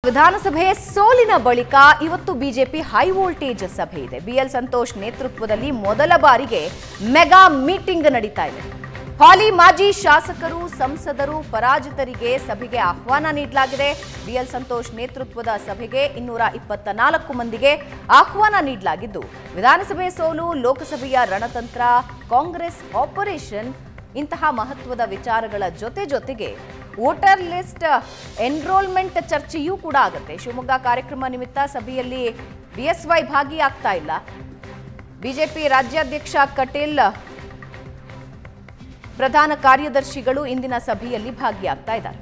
ವಿಧಾನಸಭೆ ಸೋಲಿನ ಬಳಿಕ ಇವತ್ತು ಬಿಜೆಪಿ ಹೈ ವೋಲ್ಟೇಜ್ ಸಭೆ ಇದೆ ಬಿಎಲ್ ಸಂತೋಷ್ ನೇತೃತ್ವದಲ್ಲಿ ಮೊದಲ ಬಾರಿಗೆ ಮೆಗಾ ಮೀಟಿಂಗ್ ನಡೀತಾ ಇದೆ ಹಾಲಿ ಮಾಜಿ ಶಾಸಕರು ಸಂಸದರು ಪರಾಜಿತರಿಗೆ ಸಭೆಗೆ ಆಹ್ವಾನ ನೀಡಲಾಗಿದೆ ಬಿಎಲ್ ಸಂತೋಷ್ ನೇತೃತ್ವದ ಸಭೆಗೆ ಇನ್ನೂರ ಇಪ್ಪತ್ತ ನಾಲ್ಕು ಮಂದಿಗೆ ಆಹ್ವಾನ ನೀಡಲಾಗಿದ್ದು ವಿಧಾನಸಭೆ ಸೋಲು ಲೋಕಸಭೆಯ ರಣತಂತ್ರ ಕಾಂಗ್ರೆಸ್ ಆಪರೇಷನ್ ಇಂತಹ ಮಹತ್ವದ ವಿಚಾರಗಳ ಜೊತೆ ಜೊತೆಗೆ ವೋಟರ್ ಲಿಸ್ಟ್ ಎನ್ರೋಲ್ಮೆಂಟ್ ಚರ್ಚೆಯೂ ಕೂಡ ಆಗುತ್ತೆ ಶಿವಮೊಗ್ಗ ಕಾರ್ಯಕ್ರಮ ನಿಮಿತ್ತ ಸಭೆಯಲ್ಲಿ ಬಿಎಸ್ವೈ ಭಾಗಿಯಾಗ್ತಾ ಇಲ್ಲ ಬಿಜೆಪಿ ರಾಜ್ಯಾಧ್ಯಕ್ಷ ಕಟೀಲ್ ಪ್ರಧಾನ ಕಾರ್ಯದರ್ಶಿಗಳು ಇಂದಿನ ಸಭೆಯಲ್ಲಿ ಭಾಗಿಯಾಗ್ತಾ ಇದ್ದಾರೆ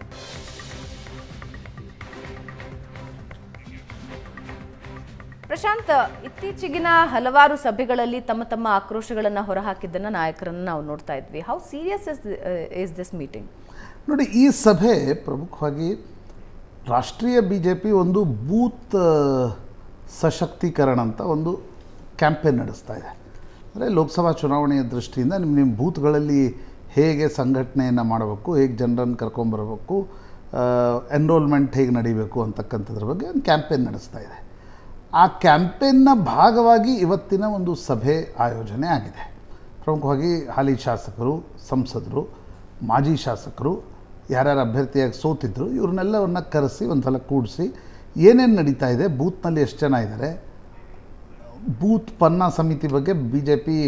ಪ್ರಶಾಂತ್ ಇತ್ತೀಚೆಗಿನ ಹಲವಾರು ಸಭೆಗಳಲ್ಲಿ ತಮ್ಮ ತಮ್ಮ ಆಕ್ರೋಶಗಳನ್ನು ಹೊರಹಾಕಿದ್ದನ್ನ ನಾಯಕರನ್ನು ನಾವು ನೋಡ್ತಾ ಇದ್ವಿ how serious is is this meeting ನೋಡಿ ಈ ಸಭೆ ಪ್ರಮುಖವಾಗಿ ರಾಷ್ಟ್ರೀಯ ಬಿ ಜೆ ಪಿ ಒಂದು ಬೂತ್ ಆ, ಸಶಕ್ತೀಕರಣ ಅಂತ ಒಂದು ಕ್ಯಾಂಪೇನ್ ನಡೆಸ್ತಾ ಇದೆ ಅಂದರೆ ಲೋಕಸಭಾ ಚುನಾವಣೆಯ ದೃಷ್ಟಿಯಿಂದ ನಿಮ್ಮ ನಿಮ್ಮ ಬೂತ್ಗಳಲ್ಲಿ ಹೇಗೆ ಸಂಘಟನೆಯನ್ನು ಮಾಡಬೇಕು ಹೇಗೆ ಜನರನ್ನು ಕರ್ಕೊಂಬರ್ಬೇಕು ಎನ್ರೋಲ್ಮೆಂಟ್ ಹೇಗೆ ನಡೀಬೇಕು ಅಂತಕ್ಕಂಥದ್ರ ಬಗ್ಗೆ ಒಂದು ಕ್ಯಾಂಪೇನ್ ನಡೆಸ್ತಾ ಇದೆ ಆ ಕ್ಯಾಂಪೇನ್ನ ಭಾಗವಾಗಿ ಇವತ್ತಿನ ಒಂದು ಸಭೆ ಆಯೋಜನೆ ಆಗಿದೆ ಪ್ರಮುಖವಾಗಿ ಹಾಲಿ ಶಾಸಕರು ಸಂಸದರು ಮಾಜಿ ಶಾಸಕರು ಯಾರ್ಯಾರು ಅಭ್ಯರ್ಥಿಯಾಗಿ ಸೋತಿದ್ರು ಇವ್ರನ್ನೆಲ್ಲವನ್ನ ಕರೆಸಿ ಒಂದು ಸಲ ಕೂಡಿಸಿ ಏನೇನು ನಡೀತಾ ಇದೆ ಬೂತ್ನಲ್ಲಿ ಎಷ್ಟು ಜನ ಇದ್ದಾರೆ ಬೂತ್ ಪನ್ನ ಸಮಿತಿ ಬಗ್ಗೆ ಬಿ ಜೆ ಪಿ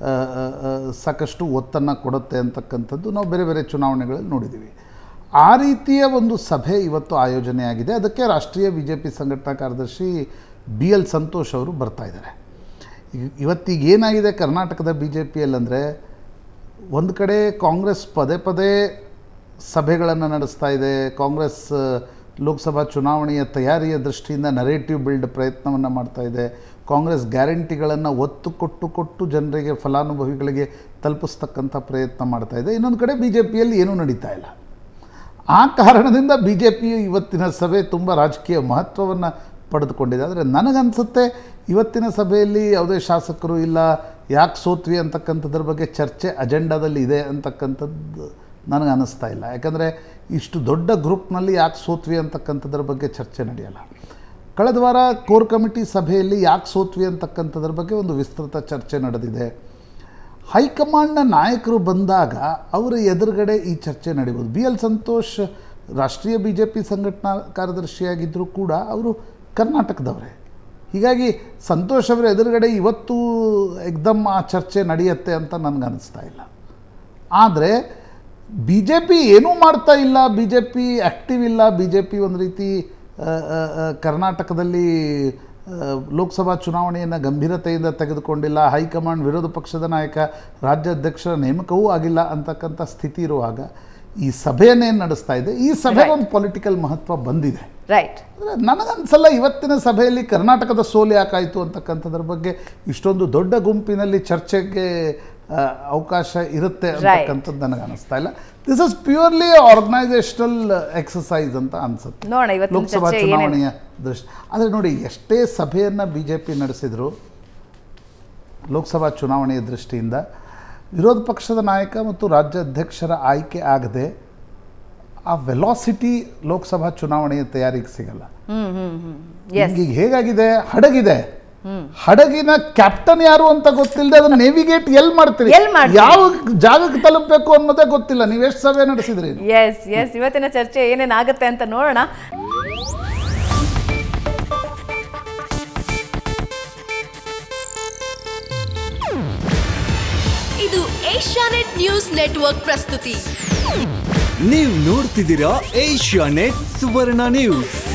ಸಾಕಷ್ಟು ಒತ್ತನ್ನು ಕೊಡುತ್ತೆ ಅಂತಕ್ಕಂಥದ್ದು ನಾವು ಬೇರೆ ಬೇರೆ ಚುನಾವಣೆಗಳಲ್ಲಿ ನೋಡಿದ್ದೀವಿ ಆ ರೀತಿಯ ಒಂದು ಸಭೆ ಇವತ್ತು ಆಯೋಜನೆಯಾಗಿದೆ ಅದಕ್ಕೆ ರಾಷ್ಟ್ರೀಯ ಬಿ ಜೆ ಪಿ ಸಂಘಟನಾ ಕಾರ್ಯದರ್ಶಿ ಬಿ ಎಲ್ ಸಂತೋಷ್ ಅವರು ಬರ್ತಾ ಇದ್ದಾರೆ ಇ- ಇವತ್ತೀಗ ಏನಾಗಿದೆ ಕರ್ನಾಟಕದ ಬಿ ಜೆ ಪಿಯಲ್ಲಂದರೆ ಒಂದು ಕಡೆ ಕಾಂಗ್ರೆಸ್ ಪದೇ ಪದೇ ಸಭೆಗಳನ್ನು ನಡೆಸ್ತಾ ಇದೆ ಕಾಂಗ್ರೆಸ್ ಆ, ಲೋಕಸಭಾ ಚುನಾವಣೆಯ ತಯಾರಿಯ ದೃಷ್ಟಿಯಿಂದ ನರೇಟಿವ್ ಬಿಲ್ಡ್ ಪ್ರಯತ್ನವನ್ನು ಮಾಡ್ತಾ ಇದೆ ಕಾಂಗ್ರೆಸ್ ಗ್ಯಾರಂಟಿಗಳನ್ನು ಒತ್ತು ಕೊಟ್ಟು ಕೊಟ್ಟು ಜನರಿಗೆ ಫಲಾನುಭವಿಗಳಿಗೆ ತಲುಪಿಸ್ತಕ್ಕಂಥ ಪ್ರಯತ್ನ ಮಾಡ್ತಾ ಇದೆ ಇನ್ನೊಂದು ಕಡೆ ಬಿ ಜೆ ಪಿಯಲ್ಲಿ ಏನೂ ನಡೀತಾ ಇಲ್ಲ ಆ ಕಾರಣದಿಂದ ಬಿ ಜೆ ಪಿಯು ಇವತ್ತಿನ ಸಭೆ ತುಂಬ ರಾಜಕೀಯ ಮಹತ್ವವನ್ನು ಪಡೆದುಕೊಂಡಿದೆ ಆದರೆ ನನಗನ್ಸುತ್ತೆ ಇವತ್ತಿನ ಸಭೆಯಲ್ಲಿ ಯಾವುದೇ ಶಾಸಕರು ಇಲ್ಲ ಯಾಕೆ ಸೋತ್ವಿ ಅಂತಕ್ಕಂಥದ್ರ ಬಗ್ಗೆ ಚರ್ಚೆ ಅಜೆಂಡಾದಲ್ಲಿ ಇದೆ ಅಂತಕ್ಕಂಥದ್ದು ನನಗೆ ಅನ್ನಿಸ್ತಾ ಇಲ್ಲ ಯಾಕಂದರೆ ಇಷ್ಟು ದೊಡ್ಡ ಗ್ರೂಪ್ನಲ್ಲಿ ಯಾಕೆ ಸೋತ್ವಿ ಅಂತಕ್ಕಂಥದ್ರ ಬಗ್ಗೆ ಚರ್ಚೆ ನಡೆಯಲ್ಲ ಕಳೆದ ವಾರ ಕೋರ್ ಕಮಿಟಿ ಸಭೆಯಲ್ಲಿ ಯಾಕೆ ಸೋತ್ವಿ ಅಂತಕ್ಕಂಥದ್ರ ಬಗ್ಗೆ ಒಂದು ವಿಸ್ತೃತ ಚರ್ಚೆ ನಡೆದಿದೆ ಹೈಕಮಾಂಡ್ನ ನಾಯಕರು ಬಂದಾಗ ಅವರ ಎದುರುಗಡೆ ಈ ಚರ್ಚೆ ನಡೀಬೋದು ಬಿ ಎಲ್ ಸಂತೋಷ್ ರಾಷ್ಟ್ರೀಯ ಬಿ ಜೆ ಪಿ ಸಂಘಟನಾ ಕಾರ್ಯದರ್ಶಿಯಾಗಿದ್ದರೂ ಕೂಡ ಅವರು ಕರ್ನಾಟಕದವರೇ ಹೀಗಾಗಿ ಸಂತೋಷ್ ಅವರ ಎದುರುಗಡೆ ಇವತ್ತು ಎಕ್ದಮ್ ಆ ಚರ್ಚೆ ನಡೆಯುತ್ತೆ ಅಂತ ನನಗೆ ಅನ್ನಿಸ್ತಾ ಇಲ್ಲ ಆದರೆ ಬಿ ಜೆ ಪಿ ಏನೂ ಮಾಡ್ತಾ ಇಲ್ಲ ಬಿ ಜೆ ಪಿ ಆ್ಯಕ್ಟಿವ್ ಇಲ್ಲ ಬಿ ಜೆ ಪಿ ಒಂದು ರೀತಿ ಆ, ಆ, ಆ, ಕರ್ನಾಟಕದಲ್ಲಿ ಆ, ಲೋಕಸಭಾ ಚುನಾವಣೆಯನ್ನು ಗಂಭೀರತೆಯಿಂದ ತೆಗೆದುಕೊಂಡಿಲ್ಲ ಹೈಕಮಾಂಡ್ ವಿರೋಧ ಪಕ್ಷದ ನಾಯಕ ರಾಜ್ಯಾಧ್ಯಕ್ಷರ ನೇಮಕವೂ ಆಗಿಲ್ಲ ಅಂತಕ್ಕಂಥ ಸ್ಥಿತಿ ಇರುವಾಗ ಈ ಸಭೆಯನ್ನೇನು ನಡೆಸ್ತಾ ಇದೆ ಈ ಸಭೆಗೆ ಒಂದು ಪೊಲಿಟಿಕಲ್ ಮಹತ್ವ ಬಂದಿದೆ ರೈಟ್ ಅಂದರೆ ನನಗನ್ಸಲ್ಲ ಇವತ್ತಿನ ಸಭೆಯಲ್ಲಿ ಕರ್ನಾಟಕದ ಸೋಲು ಯಾಕಾಯಿತು ಅಂತಕ್ಕಂಥದ್ರ ಬಗ್ಗೆ ಇಷ್ಟೊಂದು ದೊಡ್ಡ ಗುಂಪಿನಲ್ಲಿ ಚರ್ಚೆಗೆ ಆ, ಅವಕಾಶ ಇರುತ್ತೆ ಅಂತಕ್ಕಂಥದ್ದು ನನಗೆ ಅನಿಸ್ತಾ ಇಲ್ಲ this is purely organisational exercise ಅಂತ ಅನ್ಸುತ್ತೆ ನೋಡೋಣ ಇವತ್ತಿನ ಲೋಕಸಭಾ ಚರ್ಚೆ ಏನೇನು ಚುನಾವಣೆಯ ದೃಷ್ಟಿ ಆದರೆ ನೋಡಿ ಎಷ್ಟೇ ಸಭೆಯನ್ನು ಬಿ ಜೆ ಪಿ ನಡೆಸಿದ್ರು ಲೋಕಸಭಾ ಚುನಾವಣೆಯ ದೃಷ್ಟಿಯಿಂದ ವಿರೋಧ ಪಕ್ಷದ ನಾಯಕ ಮತ್ತು ರಾಜ್ಯಾಧ್ಯಕ್ಷರ ಆಯ್ಕೆ ಆಗದೆ ಆ ವೆಲಾಸಿಟಿ ಲೋಕಸಭಾ ಚುನಾವಣೆಯ ತಯಾರಿಗೆ ಸಿಗಲ್ಲ ಹ್ಮ್ ಹ್ಮ್ ಹ್ಮ್ ಎಸ್ ಈಗ ಹೇಗಾಗಿದೆ ಹಡಗಿದೆ ಹಡಗಿನ ಕ್ಯಾಪ್ಟನ್ ಯಾರು ಅಂತ ಗೊತ್ತಿಲ್ಲದೆ ಅದನ್ನ ನೇವಿಗೇಟ್ ಎಲ್ ಮಾಡ್ತೀರಿ ಎಲ್ ಮಾಡ್ತೀರಿ? ಯಾವ ಜಾಗಕ್ಕೆ ತಲುಪಬೇಕು ಅನ್ನೋದೇ ಗೊತ್ತಿಲ್ಲ ನೀವು ಎಷ್ಟು ಸಭೆ ನಡೆಸಿದ್ರಿ ಎಸ್ ಎಸ್ ಇವತ್ತಿನ ಚರ್ಚೆ ಏನೇನಾಗುತ್ತೆ ಅಂತ ನೋಡೋಣ ಇದು ಏಷ್ಯಾನೆಟ್ ನ್ಯೂಸ್ ನೆಟ್ವರ್ಕ್ ಪ್ರಸ್ತುತಿ ನೀವು ನೋಡ್ತಿದ್ದೀರಾ ಏಷ್ಯಾ ನೆಟ್ ಸುವರ್ಣ ನ್ಯೂಸ್